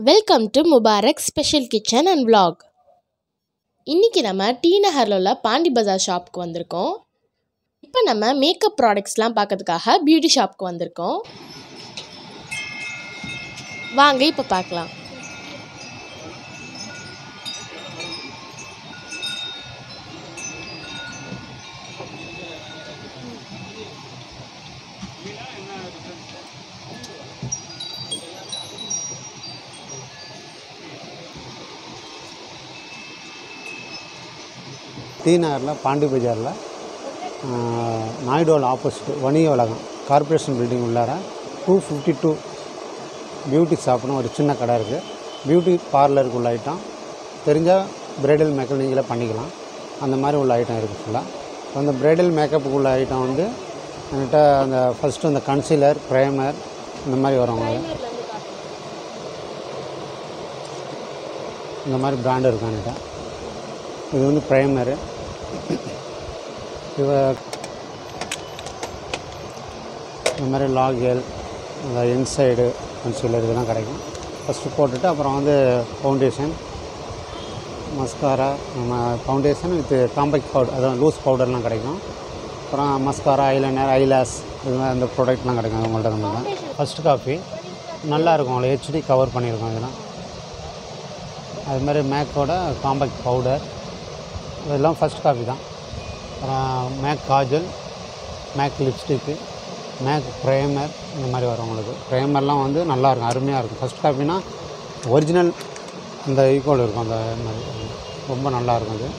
Welcome to Mubarak special kitchen and vlog இன்றைக்கி நம்ம D நகரில் உள்ள பாண்டி பஜார் ஷாப்புக்கு வந்திருக்கோம் இப்போ நம்ம மேக்கப் ப்ராடக்ட்ஸ்லாம் பார்க்கறதுக்காக பியூட்டி ஷாப்புக்கு வந்திருக்கோம் வாங்க இப்போ பார்க்கலாம் டி நகரில் பாண்டி பஜாரில் நாயுடுவால் ஆப்போசிட் வணிக வளாகம் கார்ப்பரேஷன் பில்டிங் உள்ளார டூ ஃபிஃப்டி டூ பியூட்டி ஷாப்னு ஒரு சின்ன கடை இருக்குது பியூட்டி பார்லருக்கு உள்ள ஐட்டம் தெரிஞ்சால் பிரைடல் மேக்கப் நீங்களே பண்ணிக்கலாம் அந்த மாதிரி உள்ள ஐட்டம் இருக்குது ஃபுல்லாக அந்த பிரைடல் மேக்கப்புக்கு உள்ள ஐட்டம் வந்து என்கிட்ட அந்த ஃபஸ்ட்டு அந்த கன்சீலர் ப்ரைமர் இந்த மாதிரி வரும் அது இந்த மாதிரி பிராண்டு இருக்கும் என்கிட்ட இது வந்து ப்ரைமரு இவ இந்த மாதிரி லாகேல் இந்த இன்சைடு கன்சீலர் இதெல்லாம் கிடைக்கும் ஃபஸ்ட்டு போட்டுட்டு அப்புறம் வந்து ஃபவுண்டேஷன் மஸ்காரா நம்ம ஃபவுண்டேஷன் வித் காம்பேக்ட் பவுடர் அதான் லூஸ் பவுடர்லாம் கிடைக்கும் அப்புறம் மஸ்காரா ஐலைனர் ஐலாஸ் இது மாதிரி அந்த ப்ராடக்ட்லாம் கிடைக்கும் உங்கள்கிட்ட நம்ம தான் ஃபஸ்ட்டு காஃபி நல்லா இருக்கும் உங்களுக்கு ஹெச்டி கவர் பண்ணியிருக்கோம் இதெல்லாம் அது மாதிரி மேக்கோட காம்பேக்ட் பவுடர் இதெல்லாம் ஃபஸ்ட் காப்பி தான் அப்புறம் make kajal make lipstick make primer இந்த மாதிரி வரும் உங்களுக்கு ப்ரைமர்லாம் வந்து நல்லாயிருக்கும் அருமையாக இருக்கும் ஃபஸ்ட் காப்பினா ஒரிஜினல் அந்த ஈக்குவல் இருக்கும் அந்த மாதிரி ரொம்ப நல்லாயிருக்கும் அது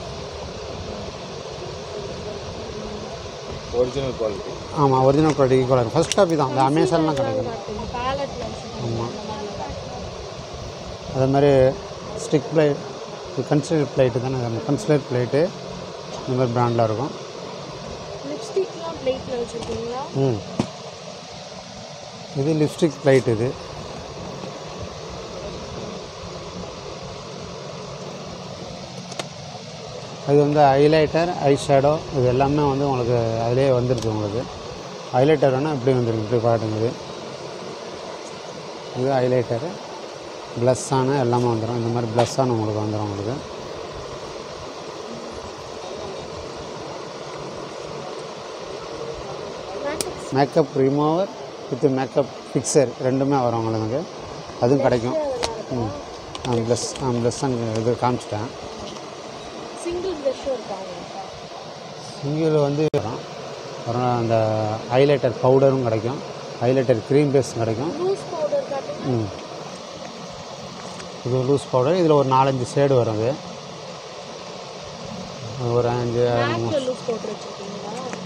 ஒரிஜினல் குவாலிட்டி ஆமாம் ஒரிஜினல் ப்ராடக்ட் ஈக்குவலாக இருக்கும் ஃபஸ்ட் காப்பி தான் அந்த அமேசான்லாம் கிடைக்கும் ஆமாம் அதே மாதிரி ஸ்டிக் பிளேட் கன்சிலர் பிளேட்டு தானே அந்த கன்சிலர் பிளேட்டு இந்த மாதிரி பிராண்டில் இருக்கும் லிப்ஸ்டிக்லாம் பிளேட்டில் வச்சுருக்கீங்களா ம் இது லிப்ஸ்டிக் பிளைட் இது அது வந்து ஹைலைட்டர் ஐ ஷேடோ இது எல்லாமே வந்து உங்களுக்கு அதிலே வந்துருக்கு உங்களுக்கு ஹைலைட்டர் வேணால் இப்படி வந்துருக்கு இப்படி பாட்டுங்க இது இது ஹைலைட்டரு ப்ளஸ்ஸான எல்லாமே வந்துடும் இந்த மாதிரி ப்ளஸ்ஸான உங்களுக்கு வந்துடும் உங்களுக்கு makeup remover with makeup fixer ரெண்டுமே வரும் உங்களுக்கு அதுவும் கிடைக்கும் ம் ஆ ப்ளஸ் ஆ ப்ளஸ் இது காமிச்சிட்டேன் சிங்கிள் ப்ரெஷ்ஷும் இருக்காங்க சிங்கிள் வந்து வரும் அப்புறம் அந்த ஹைலைட்டர் பவுடரும் கிடைக்கும் ஹைலைட்டர் க்ரீம் பேஸ் கிடைக்கும் லூஸ் பவுடர் காட்டுங்க ம் இது லூஸ் பவுடர் இதில் ஒரு நாலஞ்சு ஷேடு வரும் இது ஒரு அஞ்சு மேக்கில் லூஸ் பவுடர் வச்சுருக்கீங்களா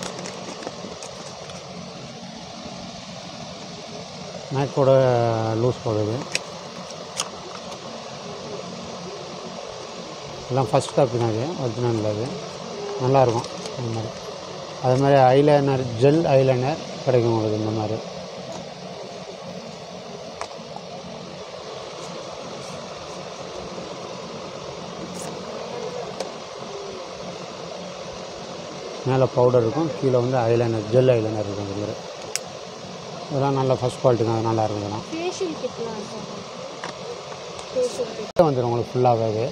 மேக்கோட லூஸ் பவுடர் இது எல்லாம் ஃபஸ்ட் காப்பி தான் இது ஒரிஜினல் இது நல்லாயிருக்கும் இந்த மாதிரி அது மாதிரி ஐலைனர் ஜெல் ஐலைனர் கிடைக்கும் உங்களுக்கு இந்த மாதிரி மேலே பவுடர் இருக்கும் கீழே வந்து ஐலைனர் ஜெல் ஐலைனர் இருக்கும் இந்த மாதிரி இதெல்லாம் நல்ல ஃபஸ்ட் குவாலிட்டி தான் நல்லா இருக்கும் இதெல்லாம் ஃபேஷியல் கிட்லாம் இருக்காங்க ஃபேஷியல் கிட் கிட்ட வந்துடும் உங்களுக்கு ஃபுல்லாகவே அது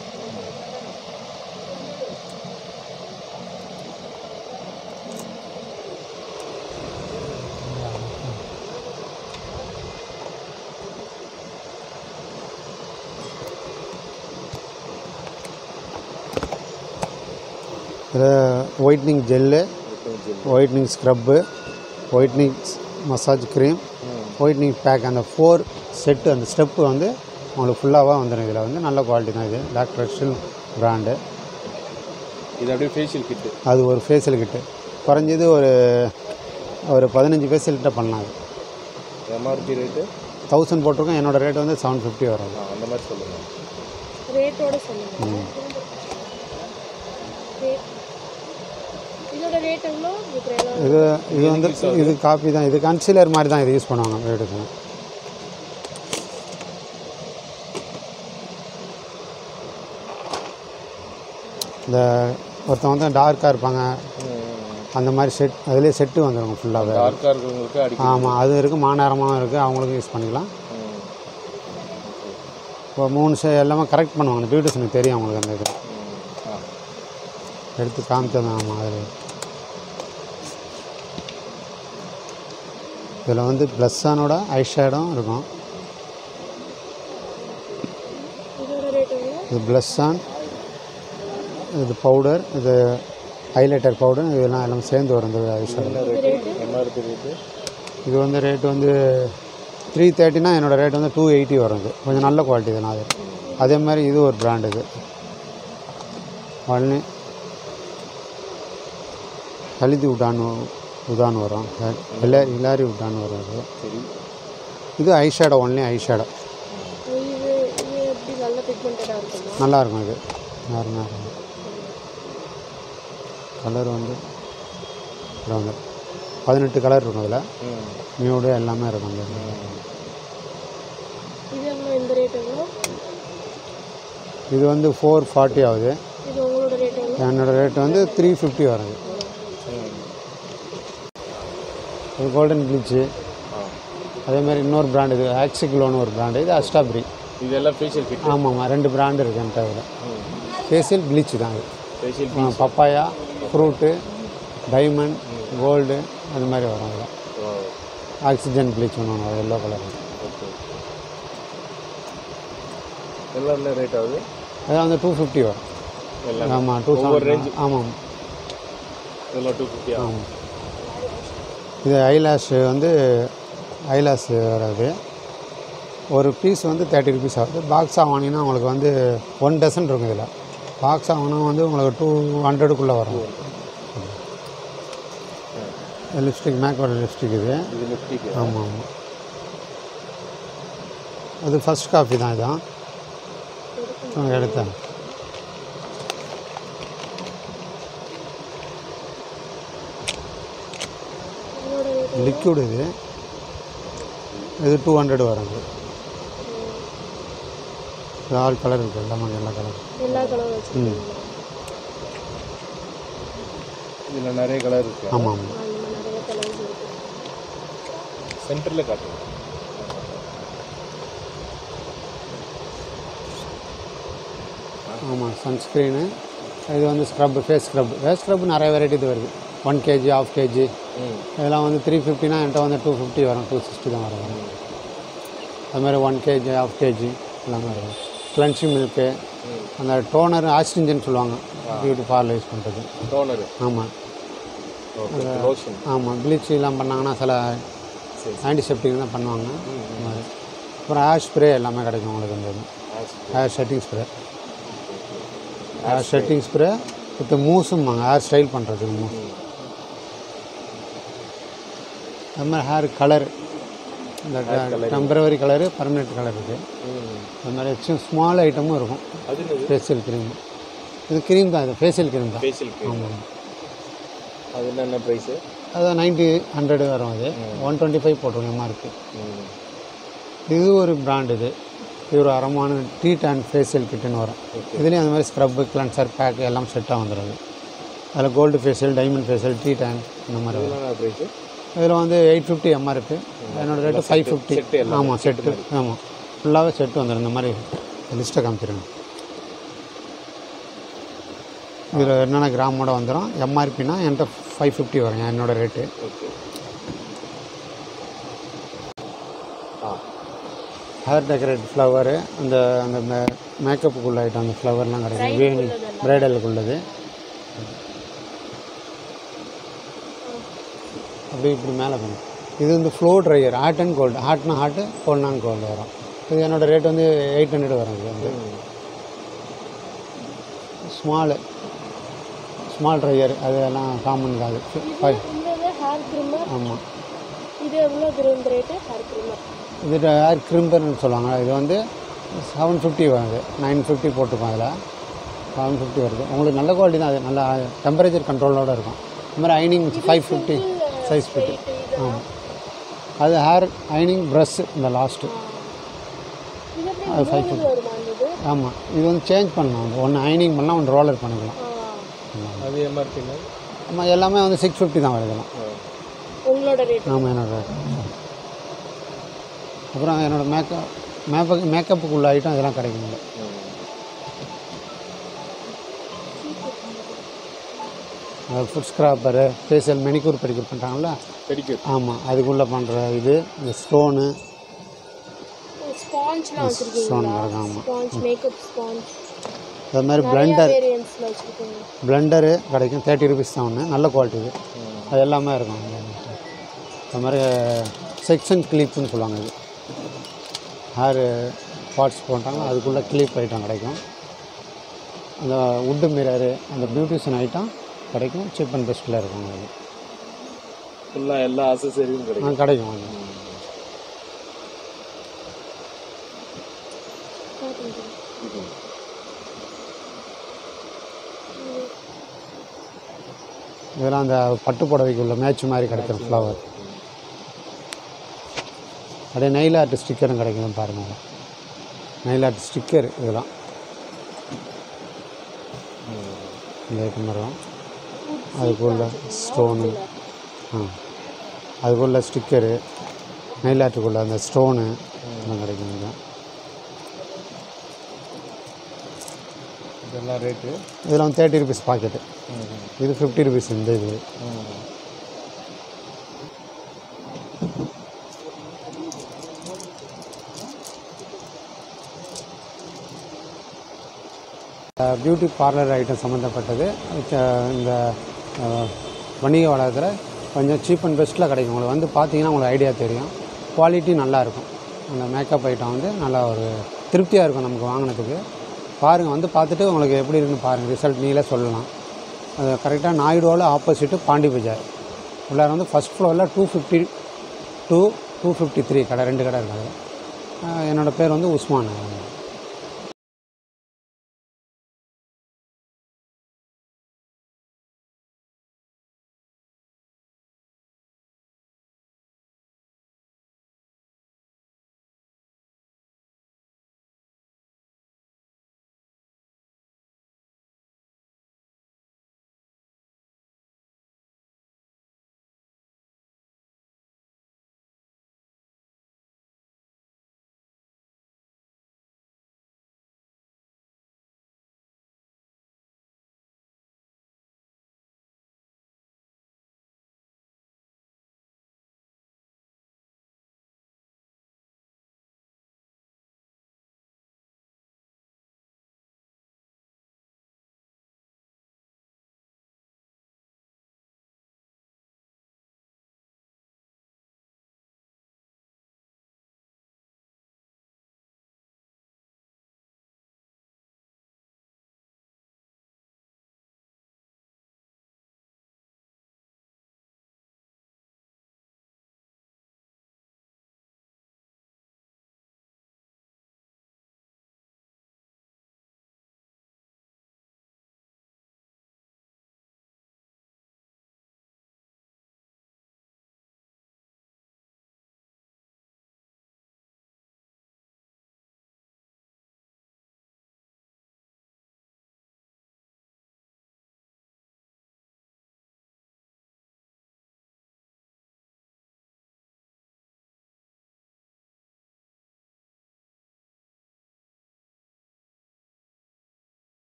இது whitening gel whitening scrub whitening massage cream whitening pack அந்த ஃபோர் செட்டு அந்த ஸ்டெப்பு வந்து உங்களுக்கு ஃபுல்லாக வந்துடும் இதில் வந்து நல்ல குவாலிட்டி தான் இது டாக்டர் ஷில் பிராண்டு இது அப்படியே ஃபேஷியல் கிட்டு அது ஒரு ஃபேஷியல் கிட்டு குறைஞ்சது ஒரு ஒரு பதினஞ்சு ஃபேஷியல் கிட்ட பண்ணலாம் அது எம்ஆர்பி ரேட்டு தௌசண்ட் போட்டிருக்கோம் என்னோட ரேட் வந்து செவன் ஃபிஃப்டி வரும் அது. அந்த மாதிரி சொல்லுங்கள் ரேட்டோட சொல்லுங்க ரேட் இதோட ரேட் எவ்வளோ இது எவ்வளோ இது இது வந்து இது காப்பி தான் இது கன்சீலர் மாதிரி தான் இது யூஸ் பண்ணுவாங்க ரேட்டுக்கு இந்த ஒருத்தவங்க வந்து டார்க்காக இருப்பாங்க அந்த மாதிரி செட் அதுலேயே செட்டு வந்துடும் ஃபுல்லாகவே டார்க்காக இருக்கிறவங்களுக்கு அடிக்க ஆமாம் அது இருக்குது மாநேரமாகவும் இருக்குது அவங்களுக்கும் யூஸ் பண்ணிக்கலாம் இப்போ மூணு சே எல்லாமே கரெக்ட் பண்ணுவாங்க அந்த பியூட்டிஷனுக்கு தெரியும் அவங்களுக்கு அந்த இது ஆ எடுத்து காமிச்சது ஆமாம் அதில் இதில் வந்து ப்ளஸ்ஸானோட ஐஷேடும் இருக்கும் இதோட ரேட் எவ்வளோ இது ப்ளஸ்ஸான் இது பவுடர் இது ஹைலைட்டர் பவுடர் இதெல்லாம் எல்லாம் சேர்ந்து வரும் இந்த ஐஷேடோ என்ன ரேட்டு எம்ஆர்பி ரேட்டு இது வந்து ரேட் வந்து த்ரீ தேர்ட்டினா என்னோடய ரேட் வந்து டூ எயிட்டி வரும் இது கொஞ்சம் நல்ல குவாலிட்டி தான் அது அதே மாதிரி இது ஒரு பிராண்ட் இது ஒன்லி ஹலிதி உடான் உதான் வரும் எல்லா இலாரி உடான் வரும் இது சரி இது eye shadow only eye shadow இது இது எப்படி நல்ல பிக்மெண்டடாக இருக்குமா நல்லாயிருக்கும் இது நார்மலாக இருக்கும் கலர் வந்து இதில் வந்து பதினெட்டு கலர் இருக்கும் இதில் ம் மியூடு எல்லாமே இருக்கும் இந்த இது எவ்வளோ இந்த ரேட் எவ்வளோ இது வந்து ஃபோர் ஃபார்ட்டி ஆகுது இது உங்களோட ரேட் எவ்வளோ என்னோடய ரேட் வந்து த்ரீ ஃபிஃப்டி வருது இது கோல்டன் ப்ளீச்சு ஆ அதே மாதிரி இன்னொரு பிராண்ட் இது ஆக்சிக்லோன்னு ஒரு பிராண்டு இது அஸ்டாப்ரி இதெல்லாம் ஃபேஷியல் கிட் ஆமாம்மா ரெண்டு பிராண்டு இருக்கு என்கிட்ட இதில் ஃபேஷியல் ப்ளீச் தான் இது facial papaya fruit diamond gold அது மாதிரி வரும் இதில் ஆக்சிஜன் ப்ளீச் ஒன்று வரும் எல்லோ கலர் ஓகே எல்லாம் என்ன ரேட் ஆகுது அதெல்லாம் வந்து டூ ஃபிஃப்டி வரும் எல்லாம் ஆமாம் டூ ஒவ்வொரு செவன் ஆமாம் இதெல்லாம் டூ ஃபிஃப்டியா ஆமாம் இது ஐலாஷ் வந்து ஐலாஷ் வராது ஒரு பீஸ் வந்து தேர்ட்டி ருபீஸ் ஆகுது பாக்ஸாக வாங்கினீங்கன்னா உங்களுக்கு வந்து ஒன் டசன் இருக்கும் இதில் பாக்ஸாக வாங்கினா வந்து உங்களுக்கு டூ ஹண்ட்ரடுக்குள்ளே வரும் லிப்ஸ்டிக் மேக்கோட லிப்ஸ்டிக் இது இது லிப்டிக் ஆமாம் ஆமாம் அது ஃபஸ்ட் காஃபி தான் இதான் ஆ, எடுத்தேன் இதோட ரேட் லிக்விட் இது இது டூ ஹண்ட்ரட் வரும் இது இது ஆல் கலர் இருக்குது எல்லாமே எல்லா கலர் எல்லா கலரும் வச்சுருக்கீங்களா இதில் நிறைய கலர் இருக்கு ஆமாம் ஆமாம் அந்த மாதிரி நிறைய கலர்ஸ் இருக்கு சென்டரில் காட்டுங்க ஆமாம் சன்ஸ்க்ரீனு இது வந்து scrub face scrub face scrub நிறைய வெரைட்டி இது வருது ஒன் கேஜி ஆஃப் கேஜி ம் இதெல்லாம் வந்து த்ரீ ஃபிஃப்டினா என்கிட்ட வந்து டூ ஃபிஃப்டி வரும் டூ சிக்ஸ்டி தான் வரும் வரும் அது மாதிரி ஒன் கேஜி ஆஃப் கேஜி எல்லாமே வரும் கிளன்சிங் மில்க்கு அந்த டோனர் ஆக்சிஜன் சொல்லுவாங்க பியூட்டி பார்லர் யூஸ் பண்ணுறது டோனரு ஆமாம் ஓகே லோஷன் ஆமாம் ப்ளீச் எல்லாம் பண்ணாங்கன்னா சில சரி ஆன்டிசெப்டிக் தான் பண்ணுவாங்க அந்த மாதிரி அப்புறம் ஹேர் ஸ்ப்ரே எல்லாமே கிடைக்கும் உங்களுக்கு இந்த இது hair setting spray hair setting spray with மூஸும்பாங்க ஹேர் ஸ்டைல் பண்ணுறதுக்கு மூஸ் அது மாதிரி ஹேர் கலர் இந்த டெம்பரவரி கலரு பர்மனெண்ட் கலர் இருக்குது ம் அது மாதிரி சின்ன ஸ்மால் ஐட்டமும் இருக்கும் அது என்னது ஃபேஷியல் க்ரீம் இது க்ரீம் தான் இது ஃபேஷியல் க்ரீம் தான் ஃபேஷியல் க்ரீம் ஆமாம் அது என்னென்ன ப்ரைஸு அது நைன்ட்டி ஹண்ட்ரட் வரும் அது ஒன் டுவெண்ட்டி ஃபைவ் போட்டுருங்க எம்ஆர்பி ம் இது ஒரு பிராண்ட் இது இது ஒரு அறமான டீ டேன் ஃபேஷியல் கிட்டுன்னு வரும் இதுலேயும் அந்த மாதிரி ஸ்க்ரப்பு கிளன்சர் பேக் எல்லாம் செட்டாக வந்துடுது அதில் gold facial diamond facial D tan இந்த மாதிரி வரும் என்னென்ன ப்ரைஸு இதில் வந்து எயிட் ஃபிஃப்டி எம்ஆர்பி என்னோட ரேட்டு ஃபைவ் ஃபிஃப்டி செட்டு எல்லாம் ஆமாம் செட்டு ஆமாம் ஃபுல்லாகவே செட்டு வந்துடும் இந்த மாதிரி லிஸ்ட்டை காமிச்சிருங்க இதில் என்னென்ன கிராமோட வந்துடும் எம்ஆர்பினா என்கிட்ட ஃபைவ் ஃபிஃப்டி வரும் என்னோட ரேட்டு ஓகே ஆ ஹேர் டெக்கரேட் ஃப்ளவரு அந்த அந்த மே- மேக்கப்புக்குள்ள ஐட்டம் அந்த ஃப்ளவர்லாம் கிடைக்கும் வேணி ப்ரைடலுக்கு உள்ளது அப்படி இப்படி மேலே பண்ணும் இது வந்து blow dryer hot and cold ஹாட்னா ஹாட்டு கோல்ட்னா கோல்டு வரும் இது என்னோட ரேட் வந்து எயிட் ஹண்ட்ரட் வரும் இது வந்து ஸ்மாலு ஸ்மால் ட்ரையர் அதெல்லாம் காமன் காது ஃபைவ் இந்த இது ஹேர் க்ரிம்மர் ஆமாம் இது எவ்வளோ இந்த ரேட்டு ஹேர் க்ரிம்மர் இது ஹேர் கிரிம்பர்னு சொல்லுவாங்க இது வந்து செவன் ஃபிஃப்டி வருது நைன் ஃபிஃப்டி போட்டுப்போம் அதில் செவன் ஃபிஃப்டி வருது உங்களுக்கு நல்ல குவாலிட்டி தான் அது நல்லா டெம்பரேச்சர் கண்ட்ரோலோட இருக்கும் இந்த மாதிரி ஐனிங் ஃபைவ் ஃபிஃப்டி சைஸ் ஃபிஃப்டி ஆமாம் அது ஹேர் ஐனிங் ப்ரஷ் இந்த லாஸ்ட்டு இது எப்படி ஃபைவ் மூணு வருமா இந்த இது ஆமாம் இது வந்து சேஞ்ச் பண்ணலாம் ஒன்று ஐனிங் பண்ணலாம் ஒன்று ரோலர் பண்ணிக்கலாம் ஆ. அது எம்ஆர்பிங்க ஆமாம் எல்லாமே வந்து சிக்ஸ் ஃபிஃப்டி தான் வருதுலாம் உங்களோட ரேட் ஆமாம் என்னோட rate. அப்புறம் என்னோடய மேக்கப் மேக்கப் மேக்கப்புக்கு உள்ள ஐட்டம் இதெல்லாம் கிடைக்குங்க foot scrubber facial manicure pedicure பண்ணுறாங்கல்ல பெடிக்யூர் ஆமாம் அதுக்குள்ளே பண்ணுற இது இந்த ஸ்டோனு ஸ்பாஞ்ச்லாம் வச்சுருக்கீங்களா ஸ்டோன் கிடக்கும் ஆமாம் ஸ்பாஞ்ச் மேக்கப் ஸ்பாஞ்ச் அது மாதிரி நிறைய பிளெண்டர் வேரியன்ஸில் வச்சுருக்கீங்க பிளெண்டரு கிடைக்கும் தேர்ட்டி ருபீஸ் தான் ஒன்று நல்ல குவாலிட்டி இது அது எல்லாமே இருக்கும் அது மாதிரி செக்ஷன் கிளிப்புன்னு சொல்லுவாங்க இது ஹேர் பார்ட்ஸ் போட்டாங்க அதுக்குள்ளே கிளிப் ஐட்டம் கிடைக்கும் அந்த உட்டு மிரரு அந்த பியூட்டிஷியன் ஐட்டம் கிடைக்கும் சீப் அண்ட் பெஸ்ட்டில் இருக்கும் அது ஃபுல்லாக எல்லா அசசரியும் ஆ கிடைக்கும் கிடைக்கும் அது இதெல்லாம் அந்த பட்டு புடவைக்கு உள்ள மேட்ச் மாதிரி கிடைக்கும் ஃப்ளவர் அப்படியே நெயில் ஆர்ட் ஸ்டிக்கரும் கிடைக்கும் பாருங்கள் நெயில் ஆர்ட் ஸ்டிக்கர் இதெல்லாம் இந்த ஐட்டம் வரும் அதுக்குள்ள ஸ்டோனு ஆ அதுக்குள்ள ஸ்டிக்கரு நெயில் ஆர்ட்டுக்குள்ள அந்த ஸ்டோனு இதெல்லாம் கிடைக்கும் இங்க. இதெல்லாம் ரேட்டு இதெல்லாம் தேர்ட்டி ருபீஸ் பாக்கெட்டு இது ஃபிஃப்டி ருபீஸ் இந்த இது பியூட்டி பார்லர் ஐட்டம் சம்மந்தப்பட்டது அஹ் இந்த அஹ், வணிக வளாகத்தில் கொஞ்சம் சீப் அண்ட் பெஸ்ட்டில் கிடைக்கும் உங்களுக்கு வந்து பார்த்தீங்கன்னா உங்களுக்கு ஐடியா தெரியும் குவாலிட்டி நல்லாயிருக்கும் அந்த மேக்கப் ஐட்டம் வந்து நல்லா ஒரு திருப்தியாக இருக்கும் நமக்கு வாங்கினதுக்கு பாருங்கள் வந்து பார்த்துட்டு உங்களுக்கு எப்படி இருக்குன்னு பாருங்கள் ரிசல்ட் நீங்களே சொல்லலாம் அது கரெக்டாக நாயுடுவோவில் ஆப்போசிட்டு பாண்டி பஜார் உள்ளார வந்து ஃபஸ்ட் ஃப்ளோரில் two fifty two two fifty three கடை ரெண்டு கடை இருக்காது அஹ் என்னோடய பேர் வந்து உஸ்மான்